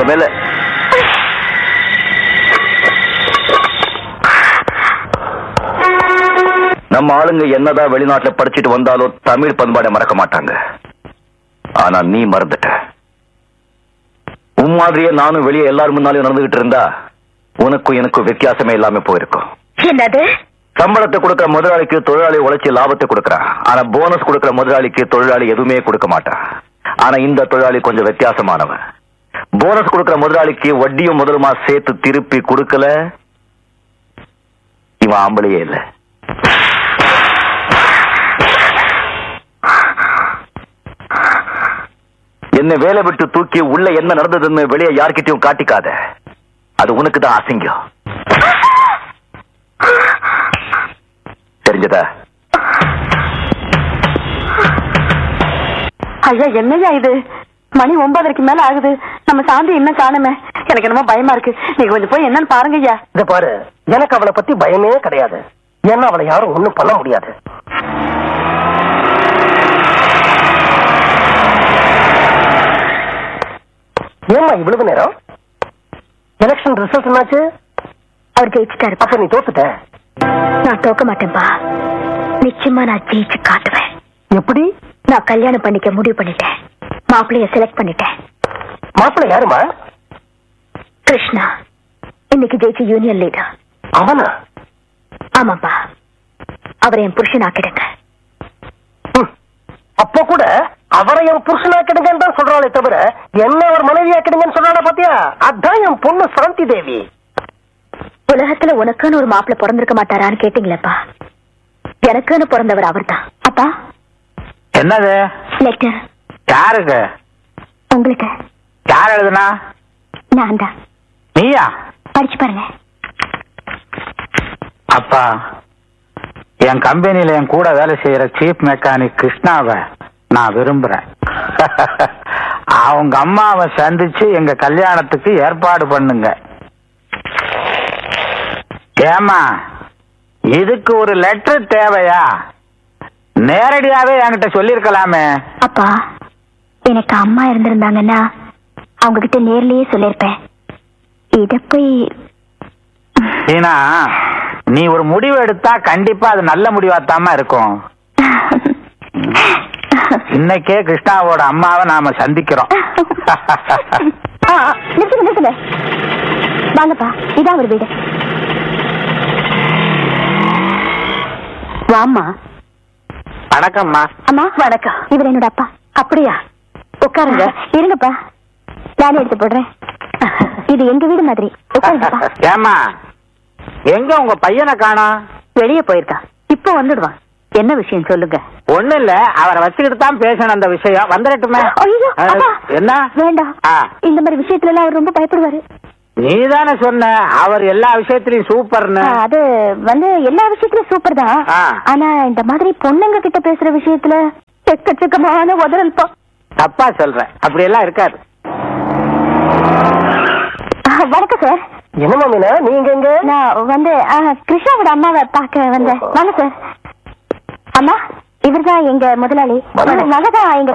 உங்க மேல நம்ம ஆளுங்க என்னதான் வெளிநாட்டுல படிச்சுட்டு வந்தாலும் தமிழ் பண்பாடை மறக்க மாட்டாங்க ஆனா நீ மறந்துட்ட உன் மாதிரியே நானும் வெளியே எல்லாரும் முன்னாலையும் நடந்துகிட்டு இருந்தா உனக்கும் எனக்கும் வித்தியாசமே இல்லாம போயிருக்கும் என்னது சம்பளத்தை கொடுக்கிற முதலாளிக்கு தொழிலாளி உழைச்சி லாபத்தை கொடுக்கறான் ஆனா போனஸ் கொடுக்கிற முதலாளிக்கு தொழிலாளி எதுவுமே கொடுக்க மாட்டான் ஆனா இந்த தொழிலாளி கொஞ்சம் வித்தியாசமானவன் போனஸ் கொடுக்கிற முதலாளிக்கு வட்டியும் முதலுமா சேர்த்து திருப்பி கொடுக்கல இவன் ஆம்பளையே இல்ல என்ன வேலை விட்டு தூக்கி உள்ள என்ன நடந்ததுன்னு வெளியே யார்கிட்டயும் காட்டிக்காத அது உனக்கு தான் அசிங்கம் தெரிஞ்சதா ஐயா என்னய்யா இது மணி ஒன்பதரைக்கு மேல ஆகுது நம்ம சாந்தி இன்னும் காணுமே எனக்கு என்னமோ பயமா இருக்கு நீங்க கொஞ்சம் போய் என்னன்னு பாருங்க ஐயா இத பாரு எனக்கு அவளை பத்தி பயமே கிடையாது ஏன்னா அவளை யாரும் ஒண்ணும் பண்ண முடியாது ஏம்மா இவ்வளவு நேரம் எலெக்ஷன் ரிசல்ட் என்னாச்சு அவர் ஜெயிச்சுட்டாரு அப்ப நீ தோத்துட்ட நான் தோக்க மாட்டேன்பா நிச்சயமா நான் ஜெயிச்சு காட்டுவேன் எப்படி நான் கல்யாணம் பண்ணிக்க முடிவு பண்ணிட்டேன் மாப்பிள்ளைய செலக்ட் பண்ணிட்டேன் மாப்பிள்ளை யாருமா கிருஷ்ணா இன்னைக்கு ஜெயிச்ச யூனியன் லீடர் அவனா ஆமாப்பா அவரை என் புருஷன் ஆக்கிடுங்க ம். அப்போ கூட அவரை என் புருஷனாக்கிடுங்கன்னு தான் சொல்றாளே தவிர என்ன ஒரு மனைவியாக்கிடுங்கன்னு சொல்றாளா பாத்தியா அதான் என் பொண்ணு சாந்தி தேவி உலகத்துல உனக்குன்னு ஒரு மாப்பிள்ளை பிறந்திருக்க மாட்டாரான்னு கேட்டீங்களேப்பா எனக்குன்னு பிறந்தவர் அவர்தான் அப்பா என்னது லெட்டர் யாருக்கு உங்களுக்கு யார் எழுதுனா நான் தான் நீயா படிச்சு பாருங்க அப்பா என் கம்பெனில என் கூட வேலை செய்யற சீஃப் மெக்கானிக் கிருஷ்ணாவை நான் விரும்புறேன் அவங்க அம்மாவை சந்திச்சு எங்க கல்யாணத்துக்கு ஏற்பாடு பண்ணுங்க ஏமா இதுக்கு ஒரு லெட்டர் தேவையா நேரடியாவே என்கிட்ட சொல்லிருக்கலாமே அப்பா எனக்கு அம்மா இருந்திருந்தாங்கன்னா அவங்க கிட்ட நேர்லயே சொல்லிருப்பேன் இத போய் ஏன்னா நீ ஒரு முடிவு எடுத்தா கண்டிப்பா அது நல்ல முடிவாத்தாம இருக்கும் இன்னைக்கே கிருஷ்ணாவோட அம்மாவை நாம சந்திக்கிறோம் ஆ, நிறுத்துங்க நிறுத்துங்க வாங்கப்பா இதான் ஒரு வீடு வாம்மா வணக்கம்மா அம்மா வணக்கம் இவர் என்னோட அப்பா அப்படியா உட்காருங்க இருங்கப்பா நானே எடுத்து போடுறேன் இது எங்க வீடு மாதிரி உட்காருங்கப்பா ஏமா எங்க உங்க பையனை காணோம் வெளியே போயிருக்கான் இப்போ வந்துடுவான் என்ன விஷயம் சொல்லுங்க ஒண்ணு இல்ல அவரை வச்சுக்கிட்டு தான் பேசணும் அந்த விஷயம் வந்துடட்டுமே ஐயோ அப்பா என்ன வேண்டாம் ஆ. இந்த மாதிரி விஷயத்துல எல்லாம் அவர் ரொம்ப பயப்படுவாரு நீதானே சொன்ன அவர் எல்லா விஷயத்திலயும் சூப்பர்னு ஆ, அது வந்து எல்லா விஷயத்திலும் சூப்பர் தான் ஆ. ஆனா இந்த மாதிரி பொண்ணுங்க கிட்ட பேசுற விஷயத்துல எக்கச்சக்கமான உதறல்பா தப்பா சொல்றேன் அப்படி எல்லாம் இருக்காது ஆ, வணக்கம் சார் என்னமா மீனா நீங்க எங்க நான் வந்து ஆ, கிருஷ்ணாவோட அம்மாவை பார்க்க வந்தேன் வாங்க சார் அம்மா இவர்தான் எங்க முதலாளி வணக்கம். மகதான் எங்க